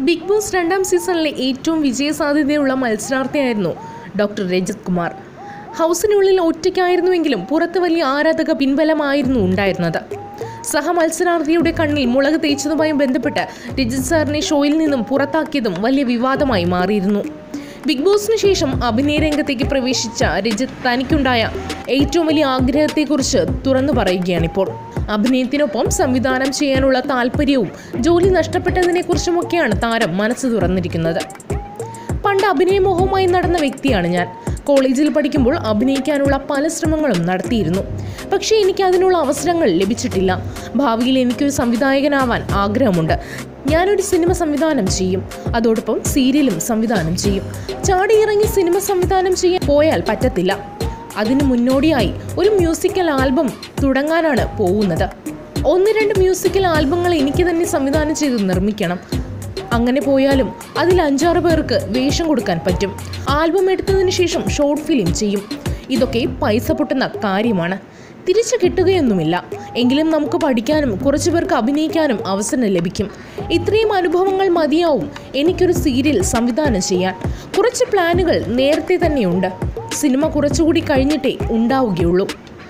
big boss രണ്ടാം സീസണിലെ ഏറ്റവും വിജയസാധ്യതയുള്ള മത്സരാർത്ഥിയായിരുന്നു ഡോക്ടർ രജിത് കുമാർ ഹൗസിനുള്ളിൽ ഒറ്റയ്ക്കായിരുന്നുവെങ്കിലും പുറത്ത് വലിയ ആരാധക പിൻബലമായിരുന്നു ഉണ്ടായിരുന്നത് സഹ മത്സരാർത്ഥിയുടെ കണ്ണിൽ മുളക് തേച്ചതുമായി ബന്ധപ്പെട്ട് രജിത് സാറിനെ ഷോയിൽ നിന്നും പുറത്താക്കിയതും വലിയ വിവാദമായി മാറിയിരുന്നു ബിഗ് ബോസിന് ശേഷം അഭിനയ രംഗത്തേക്ക് പ്രവേശിച്ച രജിത് തനിക്കുണ്ടായ ഏറ്റവും വലിയ ആഗ്രഹത്തെക്കുറിച്ച് തുറന്നു പറയുകയാണിപ്പോൾ അഭിനയത്തിനൊപ്പം സംവിധാനം ചെയ്യാനുള്ള താല്പര്യവും ജോലി നഷ്ടപ്പെട്ടതിനെക്കുറിച്ചുമൊക്കെയാണ് താരം മനസ്സ് തുറന്നിരിക്കുന്നത് പണ്ട് അഭിനയമോഹവുമായി നടന്ന വ്യക്തിയാണ് ഞാൻ കോളേജിൽ പഠിക്കുമ്പോൾ അഭിനയിക്കാനുള്ള പല ശ്രമങ്ങളും നടത്തിയിരുന്നു പക്ഷേ എനിക്ക് അതിനുള്ള അവസരങ്ങൾ ലഭിച്ചിട്ടില്ല ഭാവിയിൽ എനിക്കൊരു സംവിധായകനാവാൻ ആഗ്രഹമുണ്ട് ഞാനൊരു സിനിമ സംവിധാനം ചെയ്യും അതോടൊപ്പം സീരിയലും സംവിധാനം ചെയ്യും ചാടിയിറങ്ങി സിനിമ സംവിധാനം ചെയ്യാൻ പോയാൽ പറ്റത്തില്ല അതിന് മുന്നോടിയായി ഒരു മ്യൂസിക്കൽ ആൽബം തുടങ്ങാനാണ് പോകുന്നത് ഒന്ന് രണ്ട് മ്യൂസിക്കൽ ആൽബങ്ങൾ എനിക്ക് തന്നെ സംവിധാനം ചെയ്ത് നിർമ്മിക്കണം അങ്ങനെ പോയാലും അതിൽ അഞ്ചാറ് പേർക്ക് വേഷം കൊടുക്കാൻ പറ്റും ആൽബം എടുത്തതിന് ശേഷം ഷോർട്ട് ഫിലിം ചെയ്യും ഇതൊക്കെ പൈസ പൊട്ടുന്ന കാര്യമാണ് തിരിച്ചു കിട്ടുകയൊന്നുമില്ല എങ്കിലും നമുക്ക് പഠിക്കാനും കുറച്ചു പേർക്ക് അഭിനയിക്കാനും അവസരം ലഭിക്കും ഇത്രയും അനുഭവങ്ങൾ മതിയാവും എനിക്കൊരു സീരിയൽ സംവിധാനം ചെയ്യാൻ കുറച്ച് പ്ലാനുകൾ നേരത്തെ തന്നെയുണ്ട് സിനിമ കുറച്ചുകൂടി കഴിഞ്ഞിട്ടേ ഉണ്ടാവുകയുള്ളൂ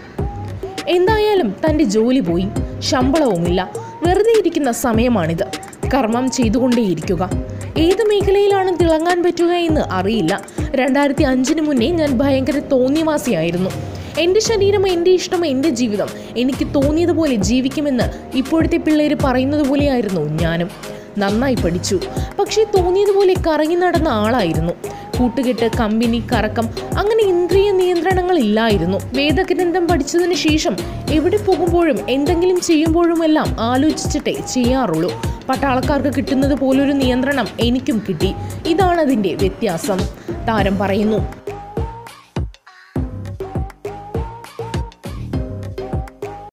എന്തായാലും തൻ്റെ ജോലി പോയി ശമ്പളവുമില്ല വെറുതെ ഇരിക്കുന്ന സമയമാണിത് കർമ്മം ചെയ്തുകൊണ്ടേയിരിക്കുക ഏത് മേഖലയിലാണ് തിളങ്ങാൻ പറ്റുക എന്ന് അറിയില്ല രണ്ടായിരത്തി അഞ്ചിന് മുന്നേ ഞാൻ ഭയങ്കര തോന്നിയവാസിയായിരുന്നു എൻ്റെ ശരീരം എൻ്റെ ഇഷ്ടം എൻ്റെ ജീവിതം എനിക്ക് തോന്നിയതുപോലെ ജീവിക്കുമെന്ന് ഇപ്പോഴത്തെ പിള്ളേർ പറയുന്നത് പോലെയായിരുന്നു ഞാനും നന്നായി പഠിച്ചു പക്ഷേ തോന്നിയതുപോലെ കറങ്ങി നടന്ന ആളായിരുന്നു കൂട്ടുകെട്ട് കമ്പനി കറക്കം അങ്ങനെ ഇന്ദ്രിയ നിയന്ത്രണങ്ങളില്ലായിരുന്നു വേദഗ്രന്ഥം പഠിച്ചതിന് ശേഷം എവിടെ പോകുമ്പോഴും എന്തെങ്കിലും ചെയ്യുമ്പോഴുമെല്ലാം ആലോചിച്ചിട്ടേ ചെയ്യാറുള്ളൂ പട്ടാളക്കാർക്ക് കിട്ടുന്നത് പോലൊരു നിയന്ത്രണം എനിക്കും കിട്ടി ഇതാണ് അതിൻ്റെ വ്യത്യാസം താരം പറയുന്നു